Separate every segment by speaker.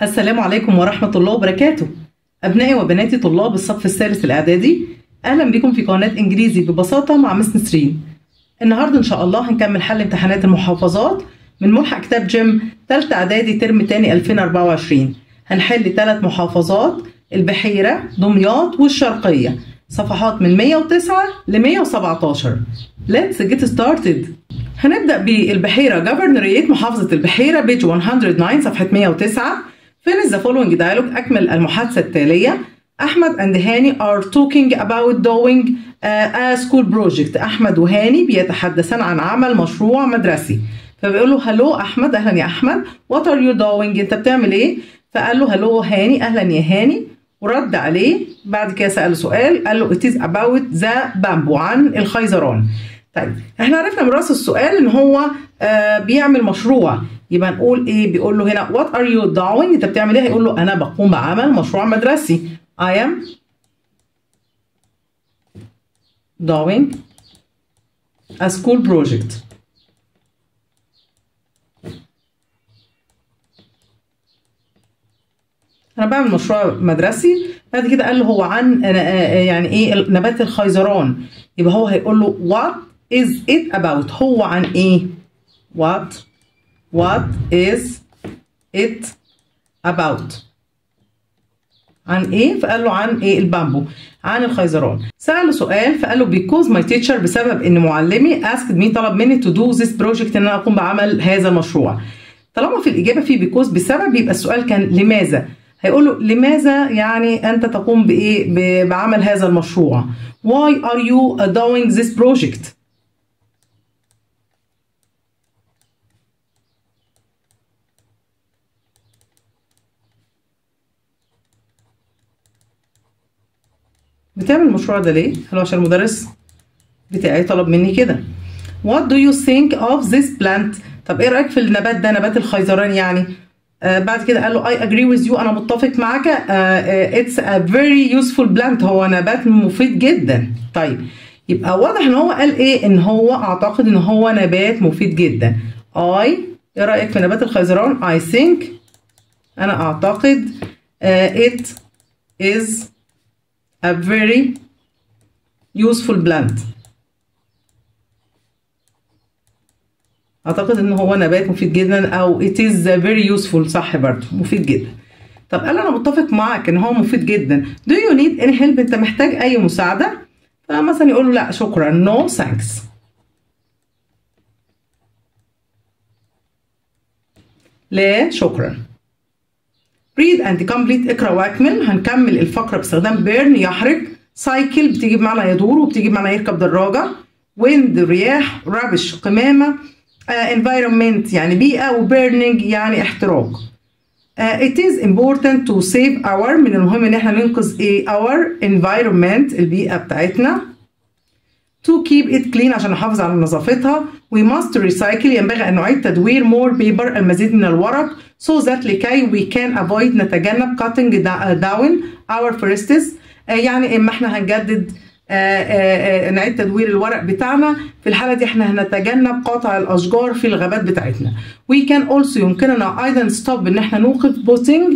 Speaker 1: السلام عليكم ورحمة الله وبركاته أبنائي وبناتي طلاب الصف الثالث الإعدادي أهلا بكم في قناة إنجليزي ببساطة مع مس نسرين النهاردة إن شاء الله هنكمل حل امتحانات المحافظات من ملحق كتاب جيم تالتة إعدادي ترم تاني 2024 هنحل ثلاث محافظات البحيرة دمياط والشرقية صفحات من 109 ل 117 Let's get started هنبدأ بالبحيرة جفرنريت محافظة البحيرة بيج 109 صفحة 109 Finish the following dialogue أكمل المحادثة التالية أحمد and هاني are talking about doing uh, a school project أحمد وهاني بيتحدثان عن عمل مشروع مدرسي فبيقول له هلو أحمد أهلا يا أحمد what are you doing أنت بتعمل إيه فقال له هلو هاني أهلا يا هاني ورد عليه بعد كده سأله سؤال قال له it is about the bamboo عن الخيزران طيب احنا عرفنا من راس السؤال ان هو آه بيعمل مشروع يبقى نقول ايه بيقول له هنا what are you doing انت بتعمل ايه هيقول له انا بقوم بعمل مشروع مدرسي I am doing a school project انا بعمل مشروع مدرسي بعد كده قال له هو عن يعني ايه نبات الخيزران يبقى هو هيقول له what is it about هو عن ايه what what is it about عن ايه فقال له عن ايه البامبو عن الخيزران سأله سؤال فقال له because my teacher بسبب ان معلمي asked me طلب مني to do this project ان انا اقوم بعمل هذا المشروع طالما في الاجابه في because بسبب يبقى السؤال كان لماذا هيقول له لماذا يعني انت تقوم بايه بعمل هذا المشروع why are you doing this project بتعمل المشروع ده ليه؟ هل عشان المدرس بتاعي طلب مني كده What do you think of this plant؟ طب ايه رأيك في النبات ده نبات الخيزران يعني؟ آه بعد كده قال له I agree with you أنا متفق معاك آه it's a very useful plant هو نبات مفيد جدا طيب يبقى واضح ان هو قال ايه ان هو اعتقد ان هو نبات مفيد جدا I ايه رأيك في نبات الخيزران I think أنا أعتقد آه it is a very useful plant اعتقد ان هو نبات مفيد جدا او it is very useful صح برضه مفيد جدا طب قال انا متفق معاك ان هو مفيد جدا do you need any help انت محتاج اي مساعده فمثلا يقول له لا شكرا no thanks لا شكرا read and complete اقرا واكمل هنكمل الفقره باستخدام بيرن يحرق سايكل بتيجي بمعنى يدور وبتيجي بمعنى يركب دراجه ويند رياح رابش قمامه uh, environment يعني بيئه وبيرنينج يعني احتراق uh, it is important to save our من المهم ان احنا ننقذ ايه our environment البيئه بتاعتنا to keep it clean عشان نحافظ على نظافتها we must recycle ينبغي ان نعيد تدوير more paper المزيد من الورق so that لكي we can avoid نتجنب cutting down our forests يعني اما احنا هنجدد آآ آآ نعيد تدوير الورق بتاعنا في الحالة دي احنا هنتجنب قطع الأشجار في الغابات بتاعتنا we can also يمكننا أيضا stop إن احنا نوقف putting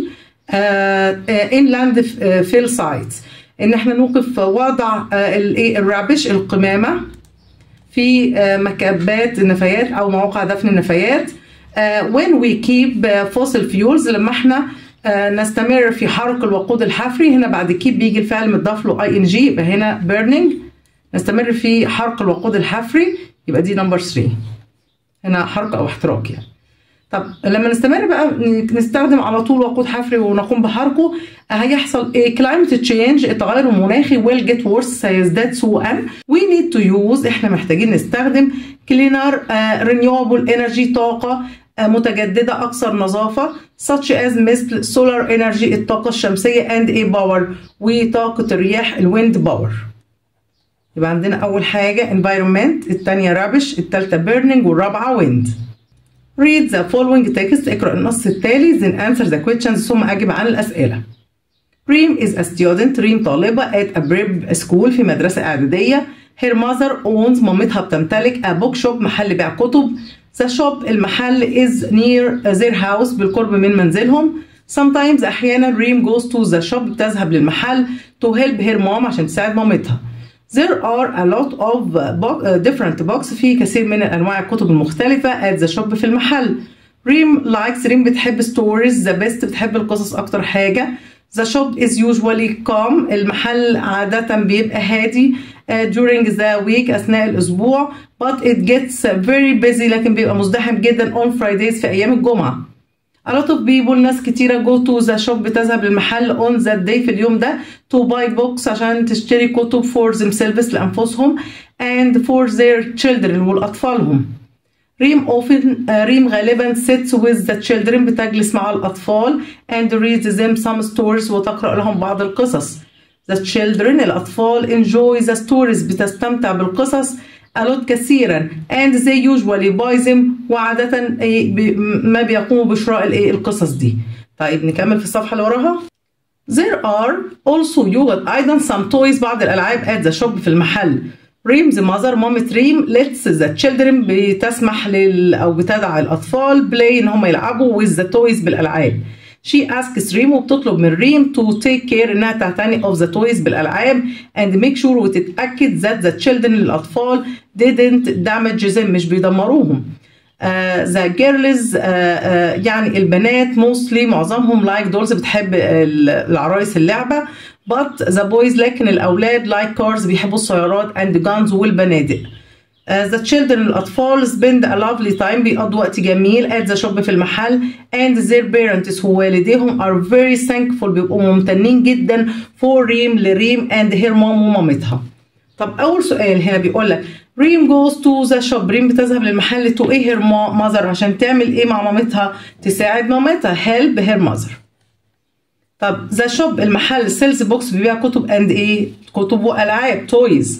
Speaker 1: inland fill sites إن احنا نوقف وضع الرابش القمامة في مكبات النفايات أو مواقع دفن النفايات when we keep fossil fuels لما احنا نستمر في حرق الوقود الحفري هنا بعد كيب بيجي الفعل متضاف له اي ان جي يبقى هنا burning نستمر في حرق الوقود الحفري يبقى دي نمبر 3 هنا حرق او احتراق يعني طب لما نستمر بقى نستخدم على طول وقود حفري ونقوم بحرقه هيحصل ايه كلايمت تشينج التغير المناخي will get worse سيزداد سوءا we need to use احنا محتاجين نستخدم كلينر رينيوبل انرجي طاقه متجددة أكثر نظافة such as مثل solar energy الطاقة الشمسية and a power وطاقة الرياح الويند باور يبقى عندنا أول حاجة environment الثانية rubbish الثالثة burning والرابعة wind read the following text اقرأ النص التالي then answer the questions ثم أجب عن الأسئلة ريم is a student ريم طالبة at a prep school في مدرسة إعدادية her mother owns مامتها بتمتلك a bookshop محل بيع كتب The shop المحل is near their house بالقرب من منزلهم sometimes أحيانا ريم goes to the shop بتذهب للمحل to help her mom عشان تساعد مامتها There are a lot of box, uh, different books في كثير من أنواع الكتب المختلفة at the shop في المحل ريم likes ريم بتحب stories the best بتحب القصص أكتر حاجة The shop is usually calm المحل عادة بيبقى هادي uh, during the week أثناء الأسبوع but it gets very busy لكن بيبقى مزدحم جدا on Fridays في أيام الجمعة A lot of people ناس كتيرة go to the shop بتذهب للمحل on that day في اليوم ده to buy books عشان تشتري كتب for themselves لأنفسهم and for their children والأطفالهم ريم often uh, ريم غالبا sits with the children بتجلس مع الأطفال and reads them some stories وتقرأ لهم بعض القصص The children الأطفال enjoy the stories بتستمتع بالقصص a lot كثيرا and they usually buy them وعادة إيه بي ما بيقوموا بشراء الإيه القصص دي طيب نكمل في الصفحة اللي وراها There are also يوجد أيضا some toys بعض الألعاب at the shop في المحل ريمز ماذر مامة ريم lets the children بتسمح لل أو بتدعى الأطفال play إن هم يلعبوا with the toys بالألعاب She asks ريم وبتطلب من ريم to take care إنها تعتني of the toys بالألعاب and make sure وتتأكد that the children الأطفال didn't damage them مش بيدمروهم. Uh, the girls uh, uh, يعني البنات mostly معظمهم like dolls بتحب العرايس اللعبة but the boys لكن الأولاد like cars بيحبوا السيارات and guns والبنادق. Uh, the children الأطفال spend a lovely time بيقضوا وقت جميل at the shop في المحل and their parents ووالديهم are very thankful بيبقوا ممتنين جدا for ريم لريم and her mom ومامتها. طب أول سؤال هنا بيقول لك ريم goes to the shop ريم بتذهب للمحل to ايه her mother عشان تعمل ايه مع مامتها تساعد مامتها help her mother. طب ذا شوب المحل سيلز بوكس بيبيع كتب اند ايه كتب والعاب تويز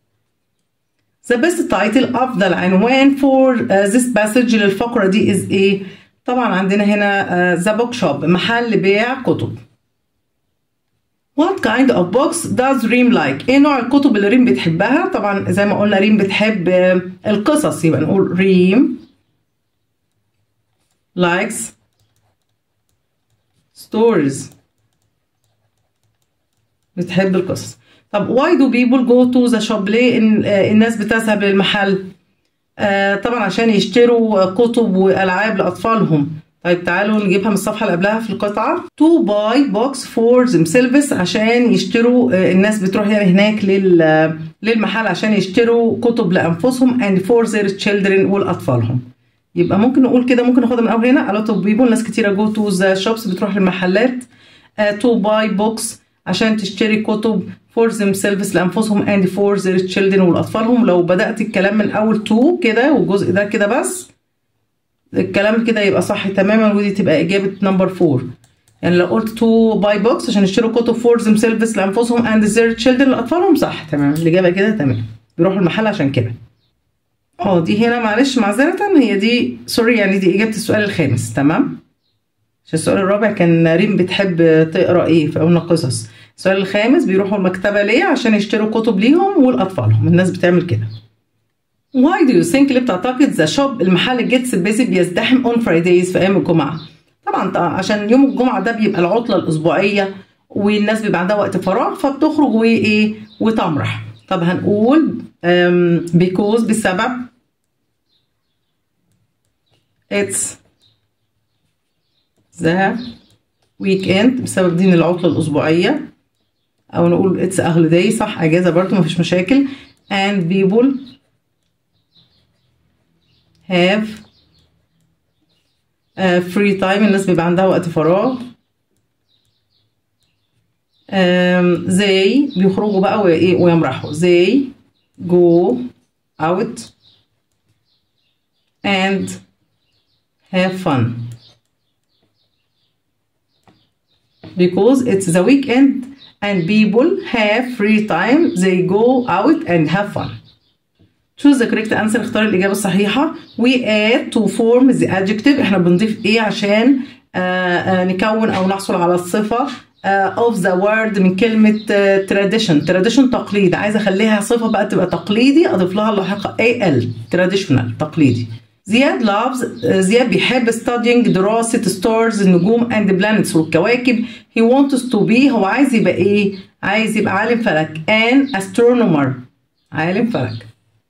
Speaker 1: ذا بيست تايتل افضل عنوان فور ذيس باسج للفقره دي از ايه طبعا عندنا هنا ذا بوك شوب محل بيع كتب What kind of books does ريم like؟ ايه نوع الكتب اللي ريم بتحبها؟ طبعا زي ما قلنا ريم بتحب القصص يبقى نقول ريم likes stories بتحب القصص طب why do people go to the shop ليه إن الناس بتذهب للمحل آه طبعا عشان يشتروا كتب والعاب لاطفالهم طيب تعالوا نجيبها من الصفحه اللي قبلها في القطعه to buy books for themselves عشان يشتروا آه الناس بتروح يعني هناك لل للمحل عشان يشتروا كتب لانفسهم and for their children ولاطفالهم يبقى ممكن نقول كده ممكن ناخدها من اول هنا a lot of people ناس كتيره جو تو ذا shops بتروح للمحلات تو باي بوكس عشان تشتري كتب for themselves لانفسهم and for their children ولاطفالهم لو بدات الكلام من اول تو كده والجزء ده كده بس الكلام كده يبقى صح تماما ودي تبقى اجابه نمبر 4 يعني لو قلت تو باي بوكس عشان يشتروا كتب for themselves لانفسهم and their children لاطفالهم صح تمام الاجابه كده تمام بيروحوا المحل عشان كده اه دي هنا معلش معذرة هي دي سوري يعني دي إجابة السؤال الخامس تمام عشان السؤال الرابع كان ريم بتحب تقرا ايه فقلنا قصص السؤال الخامس بيروحوا المكتبة ليه عشان يشتروا كتب ليهم ولأطفالهم الناس بتعمل كده Why do you think اللي بتعتقد ذا شوب المحل جيتس بيزي بيزدحم اون فرايدايز في ايام الجمعة طبعا عشان يوم الجمعة ده بيبقى العطلة الأسبوعية والناس بيبقى عندها وقت فراغ فبتخرج وايه وتمرح طب هنقول um, because بسبب it's the weekend بسبب دين العطلة الأسبوعية أو نقول it's a holiday صح أجازة برضو مفيش مشاكل and people have uh, free time الناس بيبقى عندها وقت فراغ um, they بيخرجوا بقى وإيه ويمرحوا they go out and have fun because it's the weekend and people have free time they go out and have fun choose the correct answer اختار الإجابة الصحيحة we add to form the adjective احنا بنضيف ايه عشان آآ آآ نكون او نحصل على الصفة of the word من كلمة tradition tradition تقليد عايزة اخليها صفة بقى تبقى تقليدي اضيف لها اللاحقة al traditional تقليدي زياد loves زياد بيحب studying دراسة stars النجوم and planets والكواكب he wants to be هو عايز يبقى ايه؟ عايز يبقى عالم فلك an astronomer عالم فلك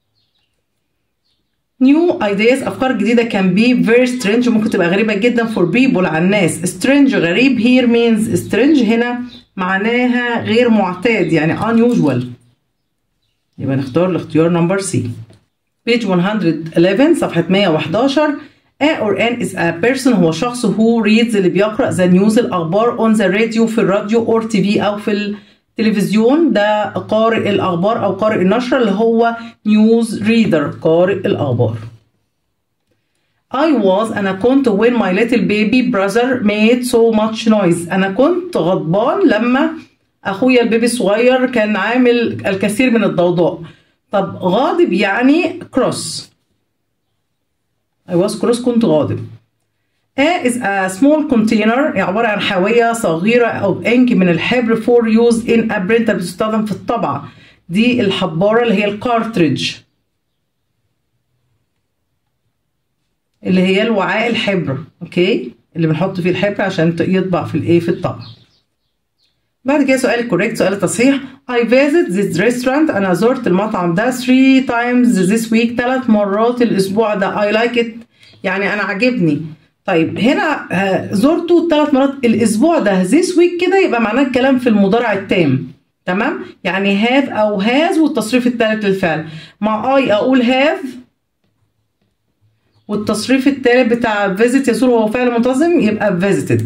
Speaker 1: new ideas افكار جديده can be very strange ممكن تبقى غريبه جدا for people على الناس strange غريب here means strange هنا معناها غير معتاد يعني unusual يبقى نختار الاختيار نمبر سي page 111 صفحة 111 A or N is a person هو شخص who reads اللي بيقرأ the news الأخبار on the radio في الراديو or TV أو في التلفزيون ده قارئ الأخبار أو قارئ النشرة اللي هو news reader قارئ الأخبار I was أنا كنت when my little baby brother made so much noise أنا كنت غضبان لما أخويا البيبي الصغير كان عامل الكثير من الضوضاء طب غاضب يعني cross I was cross كنت غاضب A is a small container عبارة عن حاوية صغيرة أو إنك من الحبر for use in a printer بتستخدم في الطبعة دي الحبارة اللي هي الكارتريدج اللي هي الوعاء الحبر اوكي اللي بنحط فيه الحبر عشان يطبع في الايه في الطبعة بعد كده سؤال الكوريكت سؤال التصحيح I visit this restaurant أنا زرت المطعم ده 3 times this week ثلاث مرات الأسبوع ده I like it يعني أنا عجبني طيب هنا زرته ثلاث مرات الأسبوع ده this week كده يبقى معناه الكلام في المضارع التام تمام يعني have أو has والتصريف الثالث للفعل مع I أقول have والتصريف الثالث بتاع visit يزور وهو فعل منتظم يبقى visited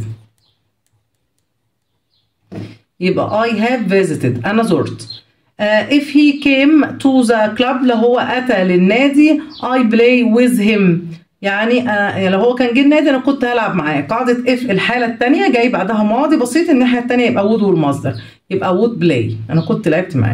Speaker 1: يبقى I have visited أنا زرت uh, if he came to the club لو هو أتى للنادي I play with him يعني أنا لو هو كان جه النادي أنا كنت هلعب معاه قاعدة if الحالة التانية جاي بعدها ماضي بسيط الناحية التانية يبقى would والمصدر يبقى would play أنا كنت لعبت معاه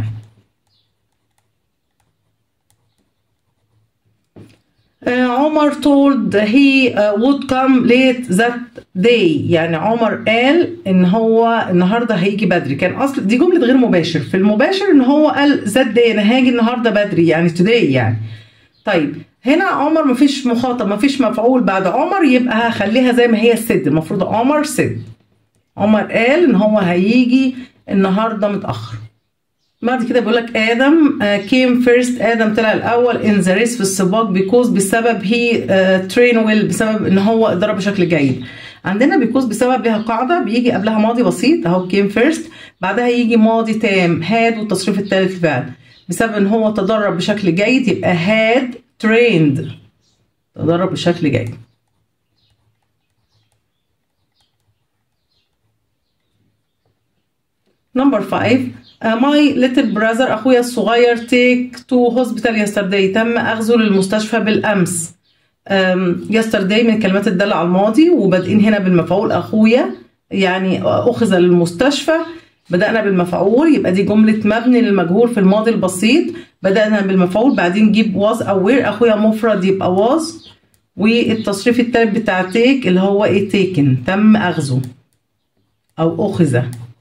Speaker 1: Uh, عمر told he uh, would come late that day يعني عمر قال ان هو النهارده هيجي بدري كان اصل دي جمله غير مباشر في المباشر ان هو قال that day انا هاجي النهارده بدري يعني today يعني طيب هنا عمر مفيش مخاطب مفيش مفعول بعد عمر يبقى هخليها زي ما هي السد المفروض عمر سد عمر قال ان هو هيجي النهارده متاخر بعد كده بيقول لك ادم كيم فيرست ادم طلع الاول ان ذا ريس في السباق بيكوز بسبب هي ترين ويل بسبب ان هو اتدرب بشكل جيد عندنا بيكوز بسبب ليها قاعده بيجي قبلها ماضي بسيط اهو كيم فيرست بعدها يجي ماضي تام هاد والتصريف الثالث الفعل بسبب ان هو تدرب بشكل جيد يبقى هاد تريند تدرب بشكل جيد نمبر 5 ماي ليتل براذر اخويا الصغير تيك تو هوسبيتال يسترداي تم اخذه للمستشفى بالامس يسترداي من الكلمات الدالة على الماضي وبادئين هنا بالمفعول اخويا يعني اخذ للمستشفى بدأنا بالمفعول يبقى دي جملة مبني للمجهول في الماضي البسيط بدأنا بالمفعول بعدين نجيب واز أو وير أخويا مفرد يبقى واز والتصريف التالت بتاع تيك اللي هو ايه تيكن تم أخذه أو أخذ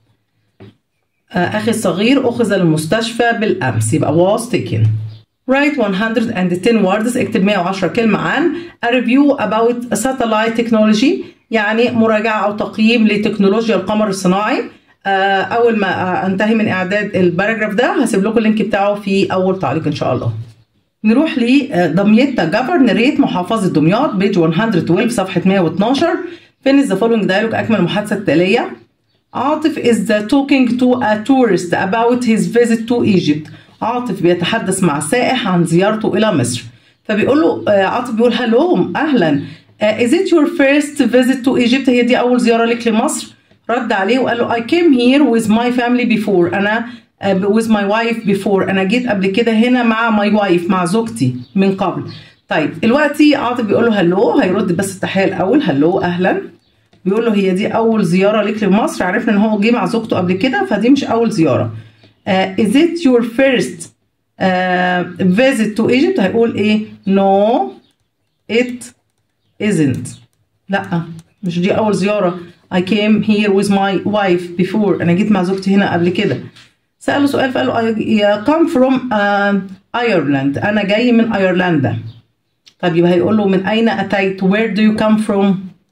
Speaker 1: أخي الصغير أخذ للمستشفى بالأمس يبقى was taken Write 110 words اكتب 110 كلمة عن a review about satellite technology يعني مراجعة أو تقييم لتكنولوجيا القمر الصناعي أول ما أنتهي من إعداد الباراجراف ده هسيب لكم اللينك بتاعه في أول تعليق إن شاء الله نروح لدمياط جفرنريت محافظة دمياط بيج 112 صفحة 112 finish the following dialogue أكمل المحادثة التالية عاطف is talking to a tourist about his visit to Egypt عاطف بيتحدث مع سائح عن زيارته إلى مصر فبيقول له عاطف بيقول هلو أهلا is it your first visit to Egypt هي دي أول زيارة لك لمصر رد عليه وقال له I came here with my family before أنا with my wife before أنا جيت قبل كده هنا مع my wife مع زوجتي من قبل طيب دلوقتي عاطف بيقول له هلو هيرد بس التحية الأول هلو أهلا بيقول له هي دي اول زياره ليك لمصر عرفنا ان هو جه مع زوجته قبل كده فدي مش اول زياره uh, is it your first uh, visit to Egypt هيقول ايه no it isn't لا مش دي اول زياره I came here with my wife before انا جيت مع زوجتي هنا قبل كده سأله سؤال فقال له I come from uh, Ireland انا جاي من ايرلندا طب يبقى هيقول له من أين أتيت where do you come from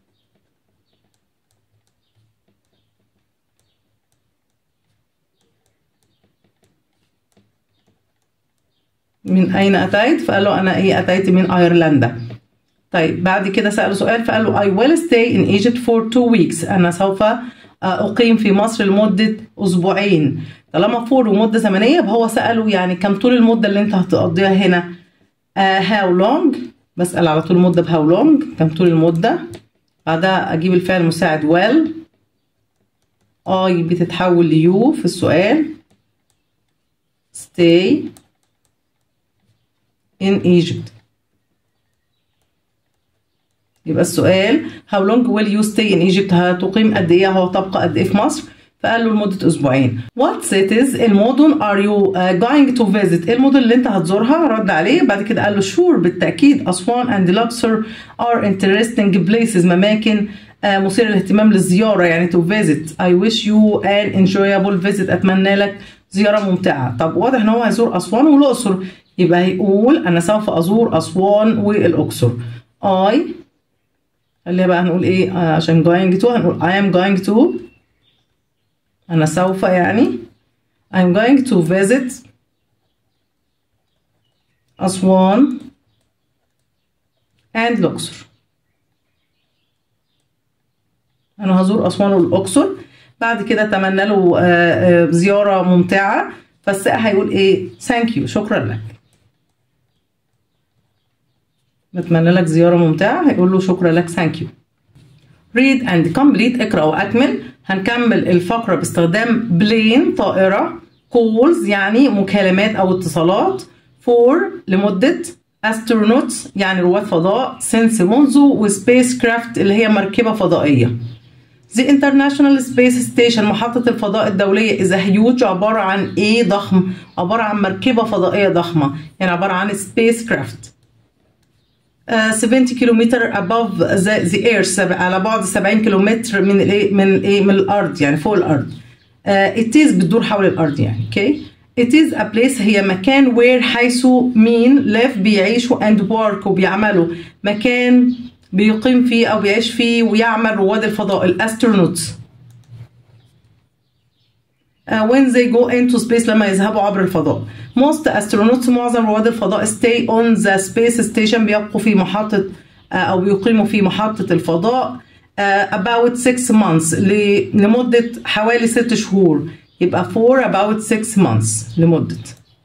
Speaker 1: من أين أتيت فقال له أنا إيه أتيت من أيرلندا طيب بعد كده سأله سؤال فقال له I will stay in Egypt for two weeks أنا سوف أقيم في مصر لمدة أسبوعين طالما فور ومدة زمنية يبقى هو سأله يعني كم طول المدة اللي أنت هتقضيها هنا uh, how long بسأل على طول المدة ب how long كم طول المدة بعدها أجيب الفعل المساعد well I بتتحول ليو في السؤال stay in Egypt يبقى السؤال how long will you stay in Egypt هتقيم قد ايه هو تبقى قد ايه في مصر فقال له لمدة أسبوعين What cities المدن are you uh, going to visit إيه المدن اللي أنت هتزورها رد عليه بعد كده قال له sure بالتأكيد أسوان and Luxor are interesting places مماكن uh, مثيرة للاهتمام للزيارة يعني to visit I wish you an enjoyable visit أتمنى لك زيارة ممتعة طب واضح إن هو هيزور أسوان والأقصر يبقى هيقول أنا سوف أزور أسوان والأقصر I خلينا بقى هنقول إيه آه عشان going to هنقول I am going to أنا سوف يعني I'm going to visit أسوان and الأقصر أنا هزور أسوان والأقصر بعد كده أتمنى له زيارة ممتعة فالسائق هيقول إيه thank you شكرا لك بتمنى لك زيارة ممتعة هيقول له شكرا لك thank you read and complete اقرأ وأكمل هنكمل الفقرة باستخدام بلين طائرة calls يعني مكالمات أو اتصالات for لمدة astronauts يعني رواد فضاء since منذ وسبيس كرافت اللي هي مركبة فضائية The International Space Station محطة الفضاء الدولية إذا هيوج عبارة عن إيه ضخم عبارة عن مركبة فضائية ضخمة يعني عبارة عن سبيس كرافت 70 كيلومتر above the, the earth على بعد 70 كيلومتر من الايه من الايه من الارض يعني فوق الارض uh, it is بتدور حول الارض يعني اوكي okay? it is a place هي مكان where حيث مين live بيعيشوا and work وبيعملوا مكان بيقيم فيه او بيعيش فيه ويعمل رواد الفضاء الاسترونوتس Uh, when they go into space لما يذهبوا عبر الفضاء most astronauts معظم رواد الفضاء stay on the space station بيبقوا في محطة uh, أو بيقيموا في محطة الفضاء uh, about 6 months لمدة حوالي 6 شهور يبقى for about 6 months لمدة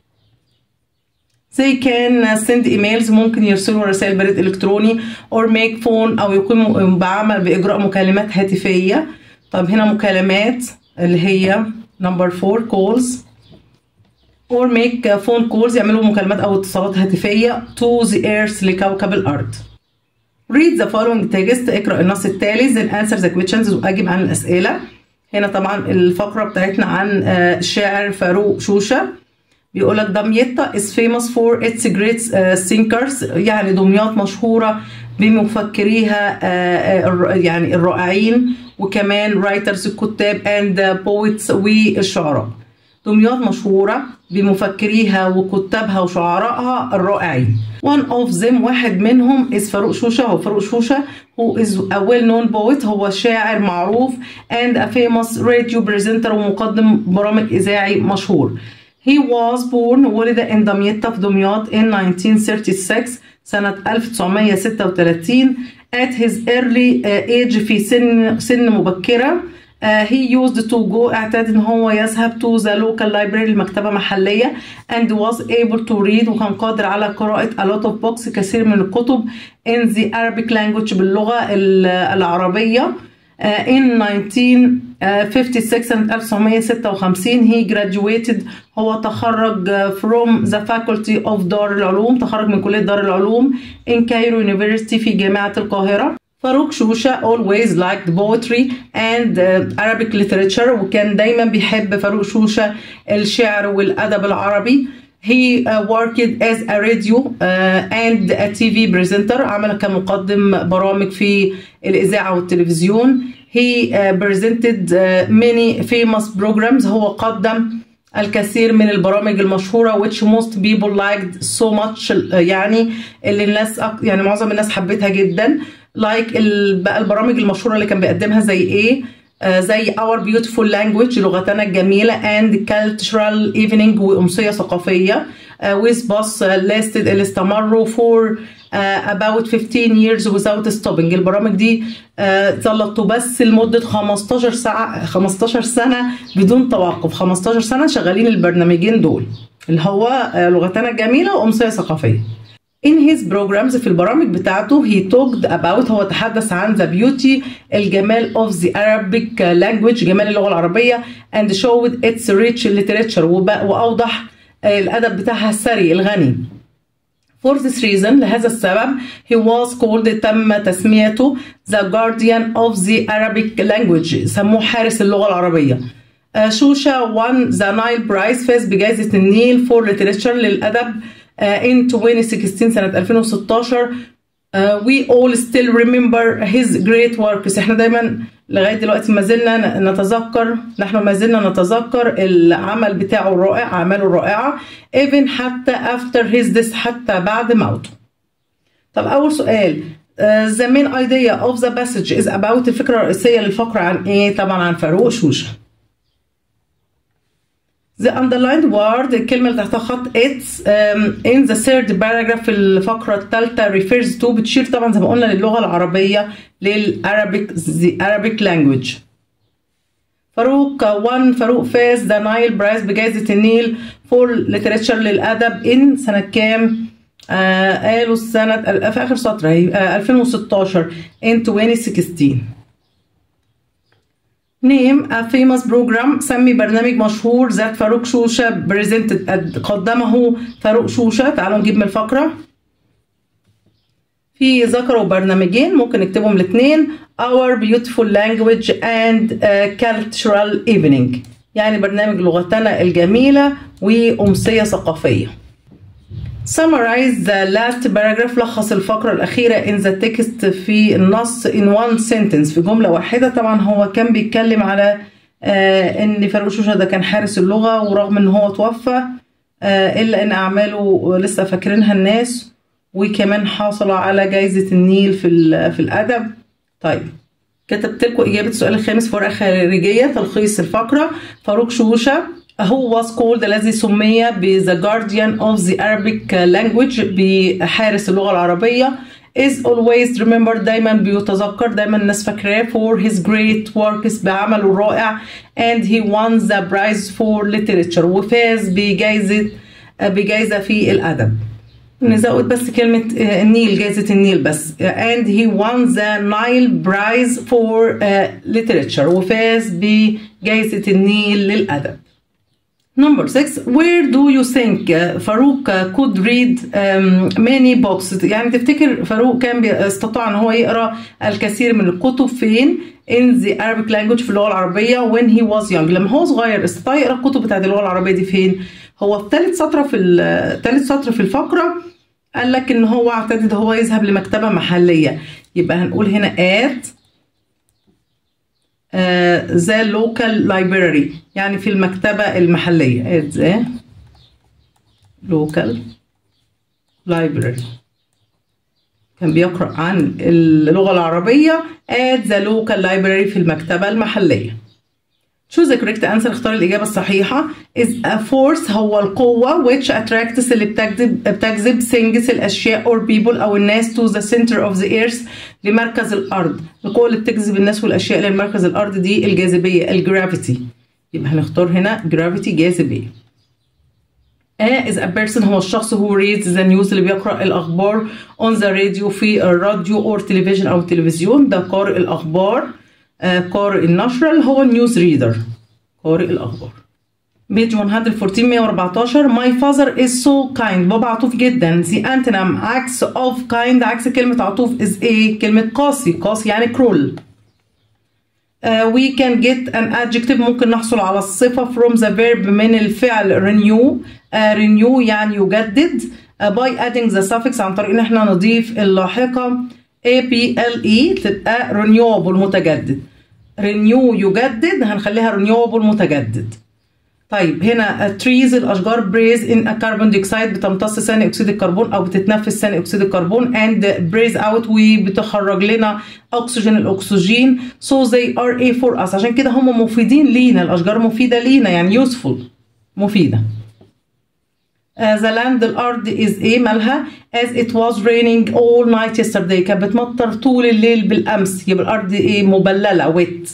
Speaker 1: they can send emails ممكن يرسلوا رسائل بريد إلكتروني or make phone أو يقوموا بعمل بإجراء مكالمات هاتفية طب هنا مكالمات اللي هي number four calls or make phone calls يعملوا مكالمات أو اتصالات هاتفية to the earth لكوكب الأرض read the following text اقرأ النص التالي then answer the questions وأجب عن الأسئلة هنا طبعا الفقرة بتاعتنا عن الشاعر فاروق شوشة بيقول لك دمياط is famous for its great thinkers يعني دمياط مشهورة بمفكريها يعني الرائعين وكمان رايترز الكتاب and poets والشعراء دمياط مشهورة بمفكريها وكتابها وشعرائها الرائعين one of them واحد منهم is فاروق شوشة هو فاروق شوشة who is a well known poet هو شاعر معروف and a famous radio presenter ومقدم برامج إذاعي مشهور he was born ولد in دمياط في دمياط in 1936 سنة 1936 at his early age في سن سن مبكرة uh, he used to go اعتاد ان هو يذهب to the local library المكتبة محلية and was able to read وكان قادر على قراءة a lot of books كثير من الكتب in the Arabic language باللغة العربية uh, in 1956 سنة 1956 he graduated هو تخرج from the faculty of دار العلوم تخرج من كلية دار العلوم in Cairo University في جامعة القاهرة فاروق شوشة always liked poetry and uh, Arabic literature وكان دايما بيحب فاروق شوشة الشعر والأدب العربي He uh, worked as a radio uh, and a TV presenter عمل كمقدم برامج في الإذاعة والتلفزيون He uh, presented uh, many famous programs هو قدم الكثير من البرامج المشهورة which most people liked so much يعني اللي الناس يعني معظم الناس حبتها جدا like بقى البرامج المشهورة اللي كان بيقدمها زي ايه آه زي Our Beautiful Language لغتنا الجميلة and Cultural Evening وأمسية ثقافية uh, with bus listed اللي استمروا for uh, about 15 years without stopping البرامج دي ظلت uh, تبث لمدة 15 ساعة 15 سنة بدون توقف 15 سنة شغالين البرنامجين دول اللي هو لغتنا الجميلة وأمسية ثقافية In his programs في البرامج بتاعته he talked about هو تحدث عن the beauty الجمال of the Arabic language جمال اللغة العربية and showed its rich literature وأوضح الأدب بتاعها الثري الغني For this reason لهذا السبب he was called تم تسميته the guardian of the Arabic language سموه حارس اللغة العربية شوشة won the Nile Prize فاز بجائزة النيل for literature للأدب in 2016 سنة 2016 Uh, we all still remember his great works احنا دايما لغايه دلوقتي ما زلنا نتذكر نحن ما زلنا نتذكر العمل بتاعه الرائع اعماله الرائعه even حتى after his death حتى بعد موته طب اول سؤال uh, the main idea of the passage is about الفكره الرئيسيه للفقره عن ايه طبعا عن فاروق شوشه The underlined word الكلمة اللي تحتها خط it's um, in the third paragraph في الفقرة الثالثة refers to بتشير طبعا زي ما قلنا للغة العربية للعربيك the Arabic language. فاروق وان فاروق فاز ذا نايل برايز بجائزة النيل فور ليتريتشر للأدب إن سنة كام؟ آه قالوا السنة في آخر سطر هي آه 2016 in 2016. نيم a famous program سمي برنامج مشهور ذات فاروق شوشة presented قدمه فاروق شوشة تعالوا نجيب من الفقرة في ذكروا برنامجين ممكن نكتبهم الاثنين Our Beautiful Language and uh, Cultural Evening يعني برنامج لغتنا الجميلة وأمسية ثقافية Summarize the last paragraph لخص الفقرة الأخيرة in the text في النص in one sentence في جملة واحدة طبعا هو كان بيتكلم على آه إن فاروق شوشة ده كان حارس اللغة ورغم إن هو توفى آه إلا إن أعماله لسه فاكرينها الناس وكمان حاصل على جايزة النيل في في الأدب طيب كتبت لكم إجابة السؤال الخامس في ورقة خارجية تلخيص الفقرة فاروق شوشة هو was called الذي سمي ب The Guardian of the Arabic Language بحارس اللغة العربية is always remembered دايما بيتذكر دايما الناس فاكراه for his great works بعمله الرائع and he won the prize for literature وفاز بجائزة بجائزة في الأدب نزود بس كلمة النيل جائزة النيل بس and he won the Nile Prize for literature وفاز بجائزة النيل للأدب Number six, where do you think فاروق could read um, many books؟ يعني تفتكر فاروق كان استطاع ان هو يقرا الكثير من الكتب فين؟ in the Arabic language في اللغة العربية when he was young لما هو صغير استطاع يقرا الكتب بتاعت اللغة العربية دي فين؟ هو في ثالث سطر في ثالث سطر في الفقرة قال لك ان هو اعتقد هو يذهب لمكتبة محلية يبقى هنقول هنا at ذا لوكال لايبراري يعني في المكتبة المحلية at the local library كان بيقرأ عن اللغة العربية at the local library في المكتبة المحلية choose the correct answer اختار الإجابة الصحيحة is a force هو القوة which attracts اللي بتجذب بتجذب things الأشياء or people أو الناس to the center of the earth لمركز الأرض القوة اللي بتجذب الناس والأشياء لمركز الأرض دي الجاذبية الجرافيتي يبقى هنختار هنا جرافيتي جاذبية A is a person هو الشخص who reads the news اللي بيقرأ الأخبار on the radio في الراديو or television أو التلفزيون ده قارئ الأخبار آه قارئ النشرة اللي هو نيوز ريدر قارئ الأخبار بيج 114 114 My father is so kind بابا عطوف جدا The antonym عكس of kind عكس كلمة عطوف is ايه كلمة قاسي قاسي يعني كرول uh, we can get an adjective ممكن نحصل على الصفة from the verb من الفعل renew uh, renew يعني يجدد uh, by adding the suffix عن طريق ان احنا نضيف اللاحقة A P L E تبقى renewable متجدد renew يجدد هنخليها renewable متجدد طيب هنا تريز الاشجار بريز ان كربون ديوكسيد بتمتص ثاني اكسيد الكربون او بتتنفس ثاني اكسيد الكربون اند بريز اوت وبتخرج لنا اكسجين الاكسجين سو زي ار اي فور اس عشان كده هم مفيدين لينا الاشجار مفيده لينا يعني يوسفول مفيده ذا لاند الارض از ايه مالها as it was raining all night yesterday كانت بتمطر طول الليل بالامس يبقى الارض ايه مبلله wet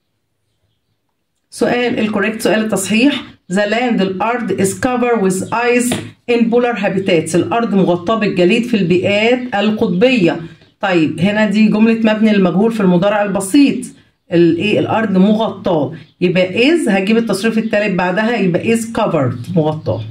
Speaker 1: سؤال الكوريكت سؤال التصحيح The land الأرض is covered with ice in polar habitats الأرض مغطاة بالجليد في البيئات القطبية طيب هنا دي جملة مبني للمجهول في المضارع البسيط الايه الأرض مغطاة يبقى is هجيب التصريف الثالث بعدها يبقى is covered مغطاة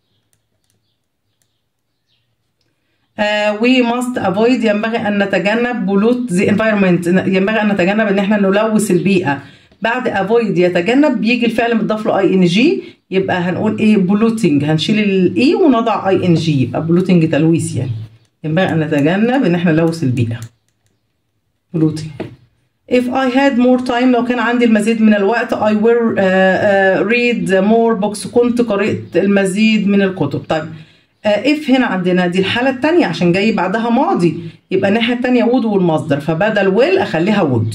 Speaker 1: Uh, we must avoid ينبغي أن نتجنب pollute the environment ينبغي أن نتجنب إن احنا نلوث البيئة بعد افويد يتجنب بيجي الفعل متضاف له اي ان جي يبقى هنقول ايه بلوتنج هنشيل الاي ونضع اي ان جي يبقى بلوتنج تلويث يعني ينبغي ان نتجنب ان احنا نلوث البيئه بلوتنج If I had more time لو كان عندي المزيد من الوقت I will uh, uh, read more books كنت قرأت المزيد من الكتب طيب uh, if هنا عندنا دي الحالة التانية عشان جاي بعدها ماضي يبقى الناحية التانية would والمصدر فبدل will أخليها would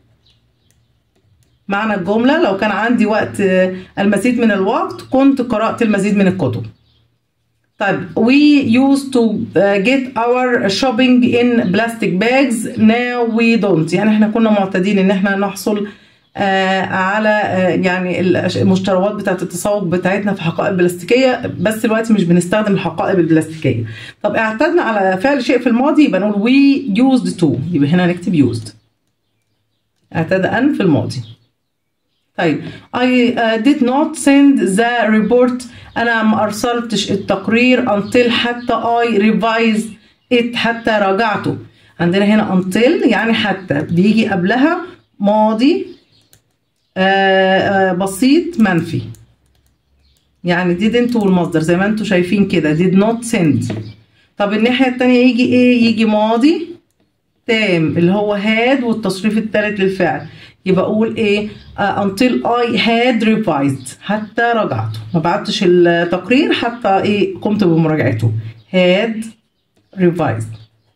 Speaker 1: معنى الجملة لو كان عندي وقت المزيد من الوقت كنت قرأت المزيد من الكتب طيب we used to get our shopping in plastic bags now we don't يعني احنا كنا معتادين ان احنا نحصل على يعني المشتريات بتاعه التسوق بتاعتنا في حقائب بلاستيكيه بس دلوقتي مش بنستخدم الحقائب البلاستيكيه طب اعتدنا على فعل شيء في الماضي يبقى نقول we used to يبقى هنا نكتب used اعتاد ان في الماضي طيب I uh, did not send the report أنا ما أرسلتش التقرير until حتى I revise it حتى راجعته عندنا هنا until يعني حتى بيجي قبلها ماضي آه آه بسيط منفي يعني didn't والمصدر زي ما انتم شايفين كده did not send طب الناحية التانية يجي ايه يجي ماضي تام اللي هو had والتصريف الثالث للفعل يبقى اقول ايه uh, until I had revised حتى رجعته ما بعتش التقرير حتى ايه قمت بمراجعته had revised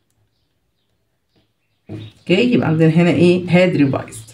Speaker 1: اوكي يبقى عندنا هنا ايه had revised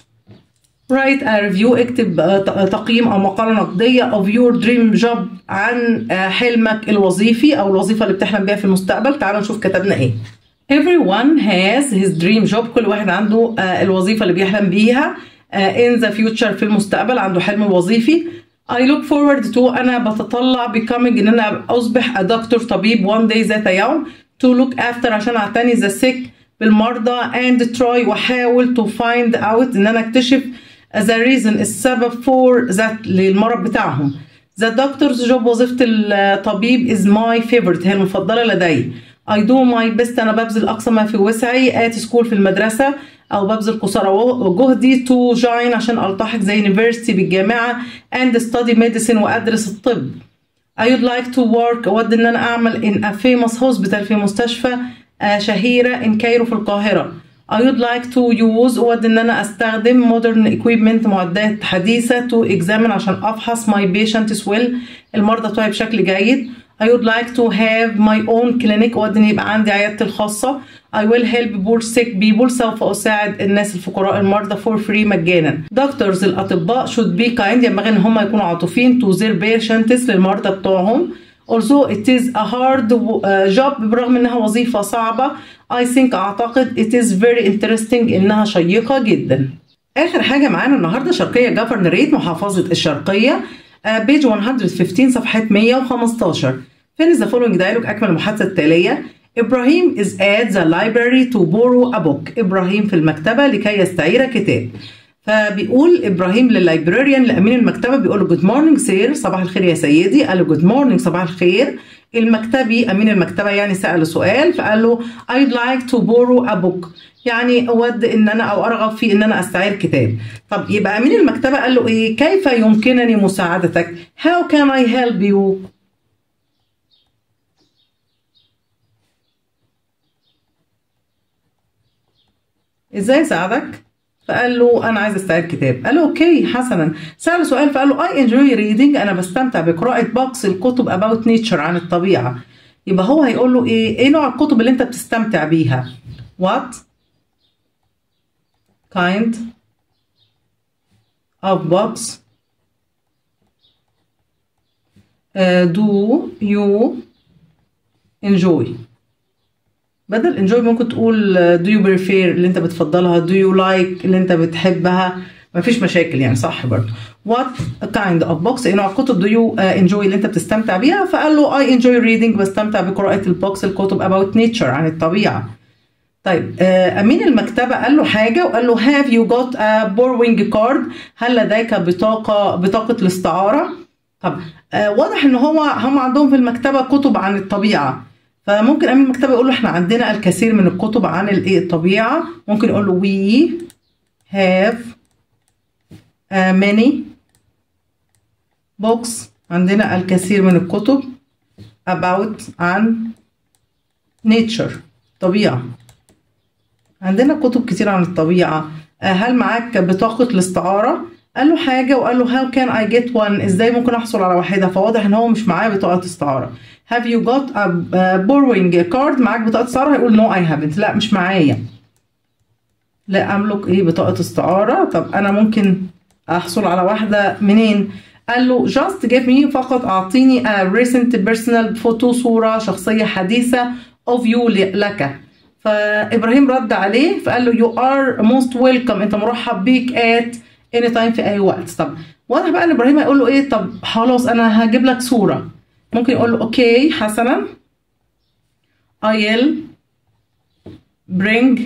Speaker 1: write a review اكتب تقييم او مقاله نقديه of your dream job عن حلمك الوظيفي او الوظيفه اللي بتحلم بيها في المستقبل تعالوا نشوف كتبنا ايه Everyone has his dream job كل واحد عنده uh, الوظيفة اللي بيحلم بيها uh, in the future في المستقبل عنده حلم وظيفي I look forward to أنا بتطلع becoming إن أنا أصبح a doctor طبيب one day ذات يوم to look after عشان أعتني the sick بالمرضى and try وأحاول to find out إن أنا أكتشف the reason السبب for that للمرض بتاعهم the doctor's job وظيفة الطبيب is my favorite هي المفضلة لدي I do my best أنا ببذل أقصى ما في وسعي at school في المدرسة أو ببذل قصارى جهدي to join عشان ألتحق زي university بالجامعة and study medicine وأدرس الطب I would like to work أود إن أنا أعمل in a famous hospital في مستشفى شهيرة in كايرو في القاهرة I would like to use أود إن أنا أستخدم modern equipment معدات حديثة to examine عشان أفحص my patients well المرضى بتوعي بشكل جيد I would like to have my own clinic أود إن يبقى عندي عيادتي الخاصة I will help poor sick people سوف أساعد الناس الفقراء المرضى for free مجانا Doctors الأطباء should be kind ينبغي إن هم يكونوا عاطفيين to their patients للمرضى بتوعهم although it is a hard job برغم إنها وظيفة صعبة I think أعتقد it is very interesting إنها شيقة جدا آخر حاجة معانا النهاردة شرقية جفرنريت محافظة الشرقية بيج 115 صفحة 115 فين ذا فولوينج دايلوج أكمل المحادثة التالية إبراهيم is at the library to borrow a book إبراهيم في المكتبة لكي يستعير كتاب فبيقول إبراهيم لللايبراريان لأمين المكتبة بيقول له جود مورنينج سير صباح الخير يا سيدي قال له جود مورنينج صباح الخير المكتبي أمين المكتبة يعني سأله سؤال فقال له I'd like to borrow a book يعني أود إن أنا أو أرغب في إن أنا أستعير كتاب طب يبقى أمين المكتبة قال له إيه كيف يمكنني مساعدتك How can I help you ازاي اساعدك فقال له انا عايز استعير كتاب قال له اوكي حسنا سأله سؤال فقال له اي انجوي ريدنج انا بستمتع بقراءة بوكس الكتب اباوت نيتشر عن الطبيعة يبقى هو هيقول له ايه ايه نوع الكتب اللي انت بتستمتع بيها what kind of books uh, do you enjoy بدل enjoy ممكن تقول uh, do you prefer اللي انت بتفضلها do you like اللي انت بتحبها مفيش مشاكل يعني صح برضه what kind of books ايه نوع الكتب do you uh, enjoy اللي انت بتستمتع بيها فقال له I enjoy reading بستمتع بقراءة البوكس الكتب about nature عن الطبيعة طيب آه امين المكتبه قال له حاجه وقال له have you got a borrowing card هل لديك بطاقه بطاقه الاستعاره طب آه واضح ان هو هم عندهم في المكتبه كتب عن الطبيعه فممكن امين المكتبه يقول له احنا عندنا الكثير من الكتب عن الايه الطبيعه ممكن يقول له we have uh, many books عندنا الكثير من الكتب about عن nature طبيعه عندنا كتب كتير عن الطبيعة هل معاك بطاقة الاستعارة؟ قال له حاجة وقال له how can I get one ازاي ممكن احصل على واحدة فواضح ان هو مش معاه بطاقة استعارة have you got a borrowing card معاك بطاقة استعارة هيقول no I haven't لا مش معايا لا املك ايه بطاقة استعارة طب انا ممكن احصل على واحدة منين قال له just give me فقط اعطيني a recent personal photo صورة شخصية حديثة of you لك فابراهيم رد عليه فقال له you are most welcome انت مرحب بيك at any time في اي وقت طب واضح بقى ان ابراهيم هيقول له ايه طب خلاص انا هجيب لك صوره ممكن يقول له اوكي حسنا I'll bring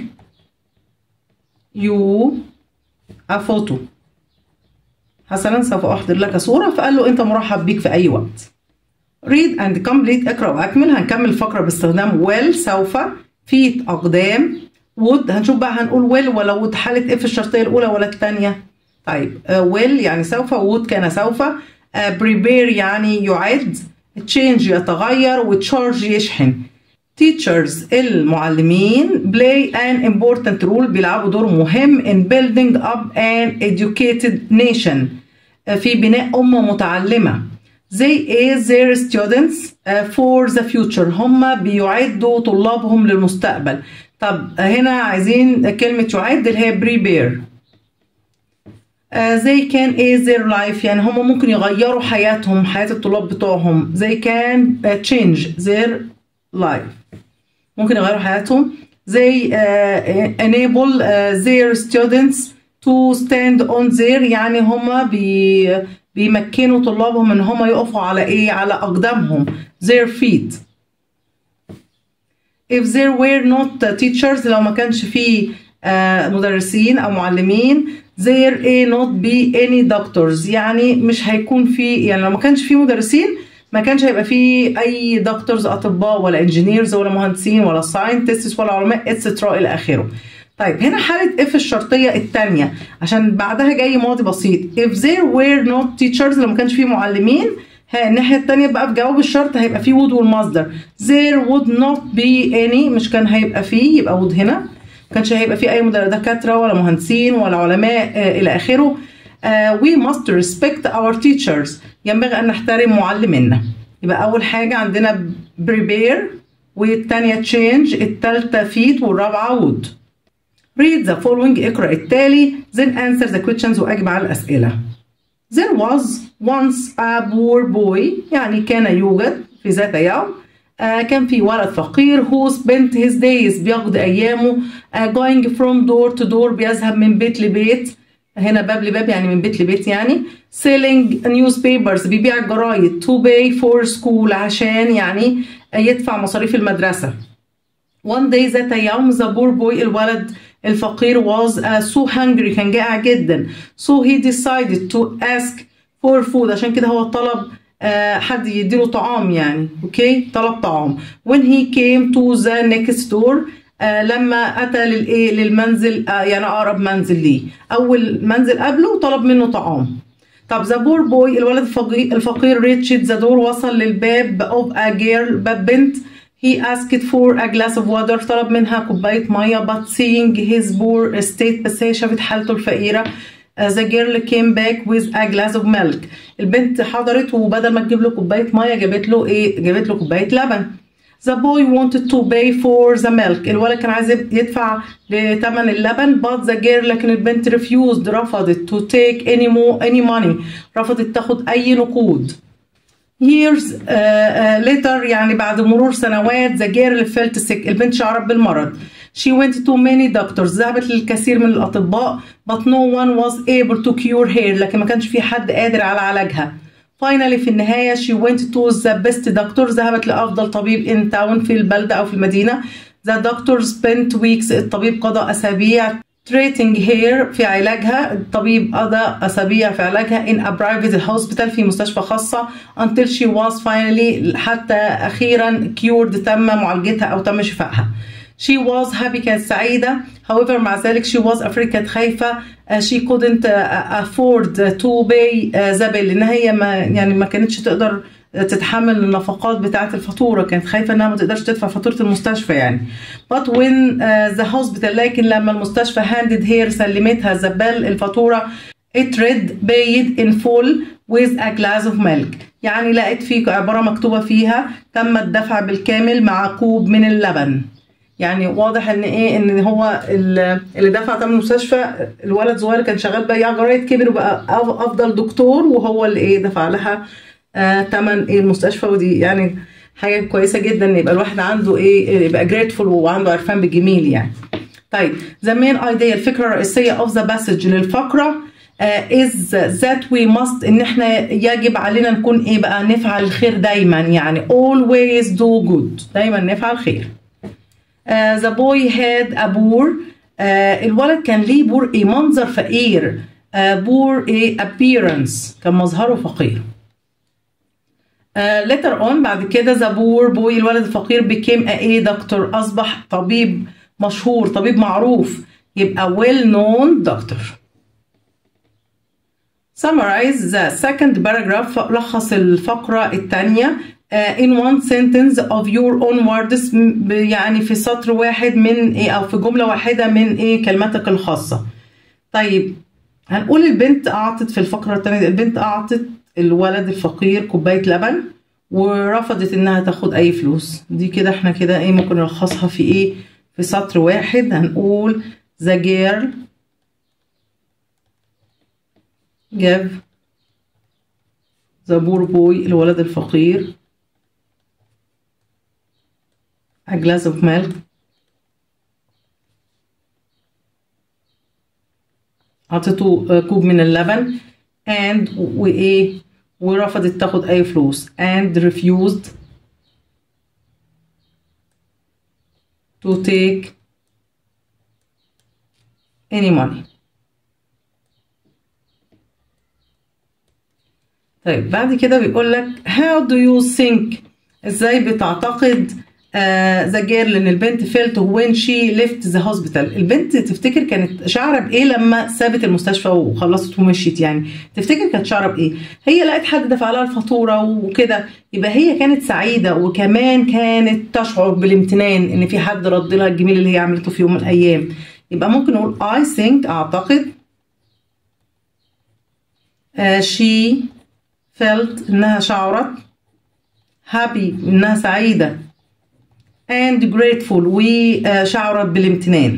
Speaker 1: you a photo حسنا سوف احضر لك صوره فقال له انت مرحب بيك في اي وقت read and complete اقرا واكمل هنكمل الفقره باستخدام well سوف فيت اقدام would هنشوف بقى هنقول will ولا would حالة اف الشرطية الأولى ولا الثانية طيب uh, will يعني سوف would كان سوف uh, prepare يعني يعد change يتغير وتشارج يشحن teachers المعلمين play an important role بيلعبوا دور مهم in building up an educated nation uh, في بناء أمة متعلمة They aid their students for the future هم بيعدوا طلابهم للمستقبل طب هنا عايزين كلمة يعد اللي هي prepare they can aid their life يعني هم ممكن يغيروا حياتهم حياة الطلاب بتوعهم they can change their life ممكن يغيروا حياتهم they uh, enable uh, their students to stand on their يعني هم بي بيمكنوا طلابهم ان هم يقفوا على ايه على اقدامهم their feet if there were not teachers لو ما كانش فيه uh, مدرسين او معلمين there may not be any doctors يعني مش هيكون في يعني لو ما كانش فيه مدرسين ما كانش هيبقى فيه اي دكتورز اطباء ولا انجينيرز ولا مهندسين ولا ساينتستس ولا علماء اتسترا الى اخره طيب هنا حالة اف الشرطية الثانية عشان بعدها جاي ماضي بسيط if there were not teachers لو ما كانش فيه معلمين ها الناحية التانية بقى في جواب الشرط هيبقى فيه would والمصدر there would not be any مش كان هيبقى فيه يبقى would هنا ما كانش هيبقى فيه أي دكاترة ولا مهندسين ولا علماء آه إلى آخره آه we must respect our teachers ينبغي أن نحترم معلمينا يبقى أول حاجة عندنا prepare والتانية change التالتة feed والرابعة would read the following اقرأ التالي then answer the questions وأجب على الأسئلة there was once a poor boy يعني كان يوجد في ذات يوم آه كان في ولد فقير who spent his days بيقضي أيامه آه going from door to door بيذهب من بيت لبيت هنا باب لباب يعني من بيت لبيت يعني selling newspapers بيبيع الجرايد to pay for school عشان يعني يدفع مصاريف المدرسة one day ذات يوم the poor boy الولد الفقير was uh, so hungry كان جائع جدا so he decided to ask for food عشان كده هو طلب uh, حد يديله طعام يعني اوكي okay? طلب طعام when he came to the next door uh, لما اتى للايه للمنزل uh, يعني اقرب منزل ليه اول منزل قبله طلب منه طعام طب ذا بور بوي الولد الفقير ريتشد ذا دور وصل للباب اوف ا جيرل باب بنت he asked for a glass of water طلب منها كوباية مية but seeing his poor state بس هي شافت حالته الفقيرة uh, the girl came back with a glass of milk البنت حضرت وبدل ما تجيب له كوباية مية جابت له ايه جابت له كوباية لبن The boy wanted to pay for the milk الولد كان عايز يدفع لثمن اللبن but the girl لكن البنت refused رفضت to take any more any money رفضت تاخد أي نقود years uh, uh, later يعني بعد مرور سنوات the girl felt sick البنت شعرت بالمرض she went to many doctors ذهبت للكثير من الأطباء but no one was able to cure her لكن ما كانش في حد قادر على علاجها finally في النهاية she went to the best doctor ذهبت لأفضل طبيب in town في البلدة أو في المدينة the doctor spent weeks الطبيب قضى أسابيع treating her في علاجها الطبيب قضى أسابيع في علاجها in a private hospital في مستشفى خاصة until she was finally حتى أخيرا cured تم معالجتها أو تم شفائها she was happy كانت سعيدة however مع ذلك she was afraid كانت خايفة uh, she couldn't uh, afford to pay uh, the bill إن هي ما يعني ما كانتش تقدر تتحمل النفقات بتاعة الفاتورة كانت خايفة إنها ما تقدرش تدفع فاتورة المستشفى يعني but when uh, the hospital لكن لما المستشفى handed her سلمتها the bill الفاتورة it read paid in full with a glass of milk يعني لقيت في عبارة مكتوبة فيها تم الدفع بالكامل مع كوب من اللبن يعني واضح ان ايه ان هو اللي دفع ثمن المستشفى الولد صغير كان شغال بياع جرايد كبر وبقى افضل دكتور وهو اللي ايه دفع لها ثمن آه ايه المستشفى ودي يعني حاجه كويسه جدا ان يبقى الواحد عنده ايه يبقى جريتفول وعنده عرفان بالجميل يعني طيب the main idea الفكره الرئيسيه of the passage للفقره uh, is that we must ان احنا يجب علينا نكون ايه بقى نفعل الخير دايما يعني always do good دايما نفعل خير Uh, the boy had a poor uh, الولد كان ليه بور ايه منظر فقير uh, بور ايه appearance كان مظهره فقير uh, later on بعد كده the poor boy الولد الفقير became a ايه دكتور اصبح طبيب مشهور طبيب معروف يبقى well known doctor summarize the second paragraph لخص الفقرة الثانية Uh, in one sentence of your own words يعني في سطر واحد من ايه او في جمله واحده من ايه كلماتك الخاصه. طيب هنقول البنت اعطت في الفقره الثانيه البنت اعطت الولد الفقير كوبايه لبن ورفضت انها تاخد اي فلوس دي كده احنا كده ايه ممكن نلخصها في ايه في سطر واحد هنقول the girl gave the poor boy الولد الفقير a glass of milk عطيته كوب من اللبن and وايه ورفضت تاخد اي فلوس and refused to take any money طيب بعد كده بيقول لك how do you think ازاي بتعتقد ذا uh, جيرل ان البنت فيلت وين شي ليفت ذا هوسبيتال البنت تفتكر كانت شعره بايه لما سابت المستشفى وخلصت ومشيت يعني تفتكر كانت شعره بايه هي لقت حد دفع لها الفاتوره وكده يبقى هي كانت سعيده وكمان كانت تشعر بالامتنان ان في حد رد لها الجميل اللي هي عملته في يوم من الايام يبقى ممكن نقول I think اعتقد uh, she felt انها شعرت happy انها سعيده and grateful وشعرت بالامتنان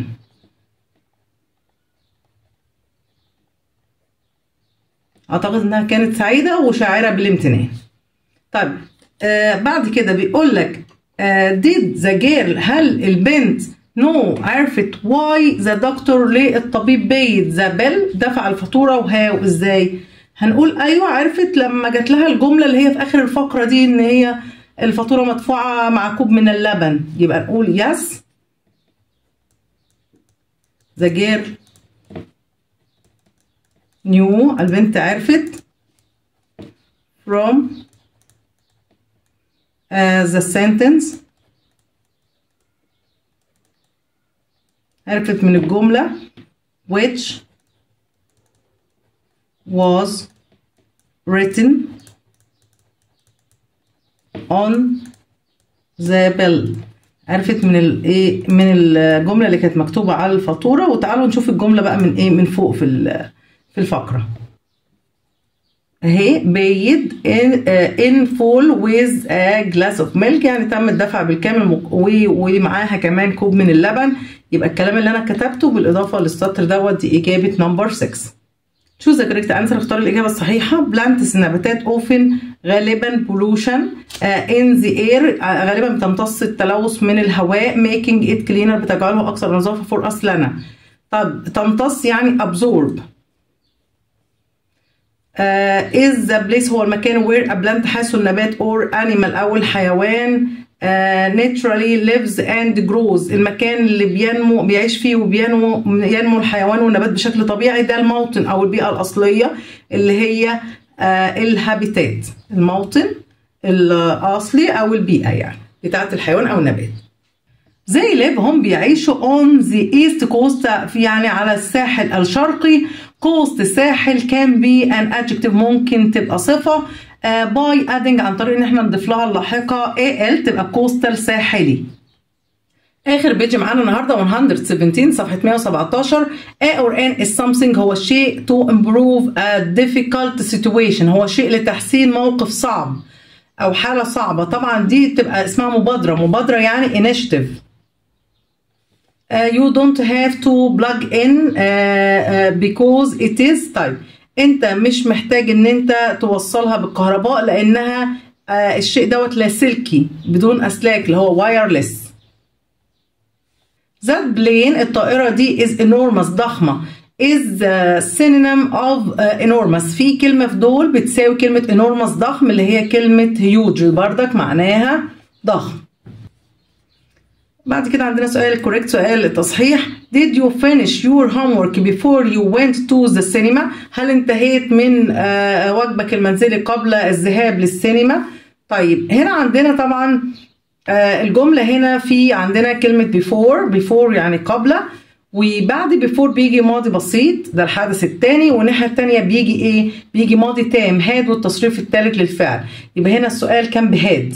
Speaker 1: اعتقد انها كانت سعيده وشاعره بالامتنان طيب آه بعد كده بيقول لك آه did the girl هل البنت نو no, عرفت why the doctor ليه الطبيب بيد ذا بيل دفع الفاتوره وهاو ازاي هنقول ايوه عرفت لما جات لها الجمله اللي هي في اخر الفقره دي ان هي الفاتورة مدفوعة مع كوب من اللبن يبقى نقول يس the girl knew البنت عرفت from uh, the sentence عرفت من الجملة which was written on ذا بيل عرفت من الايه من الجمله اللي كانت مكتوبه على الفاتوره وتعالوا نشوف الجمله بقى من ايه من فوق في في الفقره اهي paid in, uh, in full with a glass of milk يعني تم الدفع بالكامل ومعاها كمان كوب من اللبن يبقى الكلام اللي انا كتبته بالاضافه للسطر دوت دي اجابه نمبر 6 choose the correct answer اختار الاجابه الصحيحه plants النباتات often غالبا pollution uh, in the air uh, غالبا بتمتص التلوث من الهواء making it cleaner بتجعله اكثر نظافه for us لنا طب تمتص يعني absorb uh, is the place هو المكان where a plant حيث النبات or animal أو الحيوان uh, naturally lives and grows المكان اللي بينمو بيعيش فيه وبينمو ينمو الحيوان والنبات بشكل طبيعي ده الموطن أو البيئة الأصلية اللي هي uh, الهابيتات الموطن الأصلي أو البيئة يعني بتاعة الحيوان أو النبات زي ليب هم بيعيشوا on the east coast في يعني على الساحل الشرقي coast ساحل can be an adjective ممكن تبقى صفة uh, by adding عن طريق ان احنا نضيف لها اللاحقة al تبقى coastal ساحلي اخر بيج معانا النهارده 117 صفحه 117 a or n is something هو شيء to improve a difficult situation هو شيء لتحسين موقف صعب او حاله صعبه طبعا دي تبقى اسمها مبادره مبادره يعني initiative Uh, you don't have to plug in uh, uh, because it is طيب انت مش محتاج ان انت توصلها بالكهرباء لانها uh, الشيء دوت لاسلكي بدون اسلاك اللي هو wireless that plane الطائرة دي is enormous ضخمة is a synonym of uh, enormous في كلمة في دول بتساوي كلمة enormous ضخم اللي هي كلمة huge بردك معناها ضخم بعد كده عندنا سؤال الكوريكت سؤال التصحيح did you finish your homework before you went to the cinema هل انتهيت من آه واجبك المنزلي قبل الذهاب للسينما طيب هنا عندنا طبعا آه الجملة هنا في عندنا كلمة before before يعني قبل وبعد before بيجي ماضي بسيط ده الحدث الثاني والناحية الثانية بيجي ايه بيجي ماضي تام هاد والتصريف الثالث للفعل يبقى هنا السؤال كان بهاد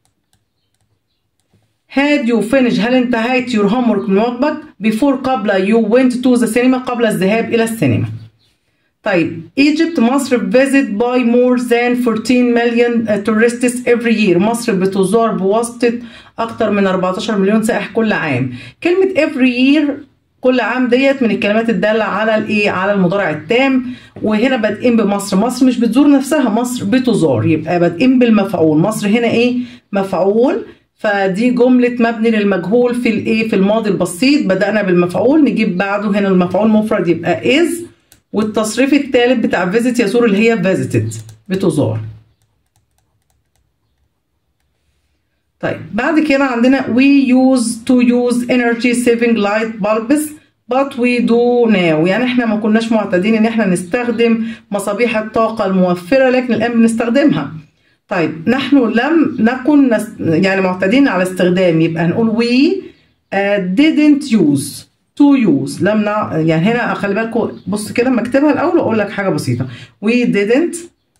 Speaker 1: had you finished هل انتهيت your homework من واجبك before قبل you went to the cinema قبل الذهاب إلى السينما طيب Egypt مصر visit by more than 14 million tourists every year مصر بتزار بواسطة أكتر من 14 مليون سائح كل عام كلمة every year كل عام ديت من الكلمات الدالة على الايه على المضارع التام وهنا بادئين بمصر مصر مش بتزور نفسها مصر بتزار يبقى بادئين بالمفعول مصر هنا ايه مفعول فدي جملة مبني للمجهول في الايه في الماضي البسيط بدأنا بالمفعول نجيب بعده هنا المفعول مفرد يبقى is والتصريف الثالث بتاع visit يزور اللي هي visited بتزار طيب بعد كده عندنا we use to use energy saving light bulbs but we do now يعني احنا ما كناش معتادين ان احنا نستخدم مصابيح الطاقة الموفرة لكن الآن بنستخدمها طيب نحن لم نكن نس... يعني معتادين على استخدام يبقى هنقول we uh, didn't use to use لم ن... يعني هنا خلي بالكم بص كده اما اكتبها الاول واقول لك حاجه بسيطه we didn't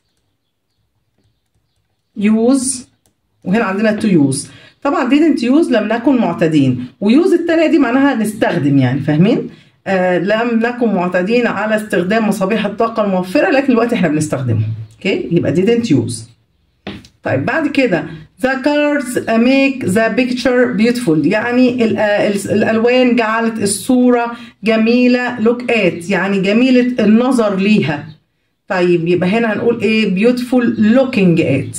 Speaker 1: use وهنا عندنا to use طبعا didn't use لم نكن معتادين ويوز التانية دي معناها نستخدم يعني فاهمين آه لم نكن معتادين على استخدام مصابيح الطاقة الموفرة لكن دلوقتي احنا بنستخدمها اوكي يبقى didn't use طيب بعد كده the colors make the picture beautiful يعني الالوان جعلت الصوره جميله look at يعني جميله النظر ليها طيب يبقى هنا هنقول ايه beautiful looking at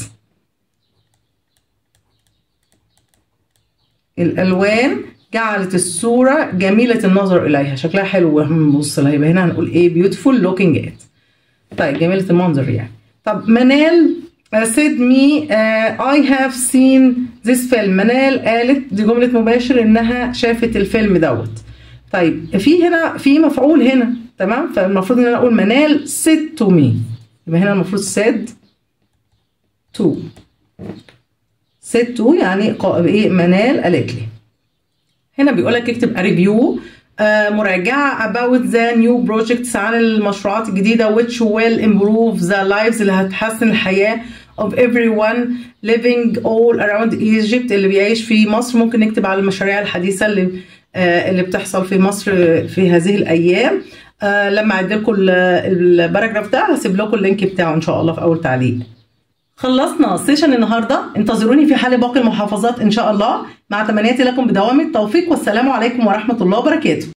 Speaker 1: الالوان جعلت الصوره جميله النظر اليها شكلها حلو نبص لها يبقى هنا هنقول ايه beautiful looking at طيب جميله المنظر يعني طب منال said me uh, I have seen this film منال قالت دي جملة مباشر انها شافت الفيلم دوت طيب في هنا في مفعول هنا تمام فالمفروض ان انا اقول منال said to me يبقى هنا المفروض said to said to يعني ايه منال قالت لي هنا بيقول لك اكتب ريفيو آه مراجعة about the new projects عن المشروعات الجديدة which will improve the lives اللي هتحسن الحياة of everyone living all around Egypt اللي بيعيش في مصر ممكن نكتب على المشاريع الحديثة اللي آه اللي بتحصل في مصر في هذه الأيام آه لما أعد لكم الباراجراف ده هسيب لكم اللينك بتاعه إن شاء الله في أول تعليق خلصنا سيشن النهارده انتظروني في حل باقي المحافظات ان شاء الله مع تمنياتي لكم بدوام التوفيق والسلام عليكم ورحمه الله وبركاته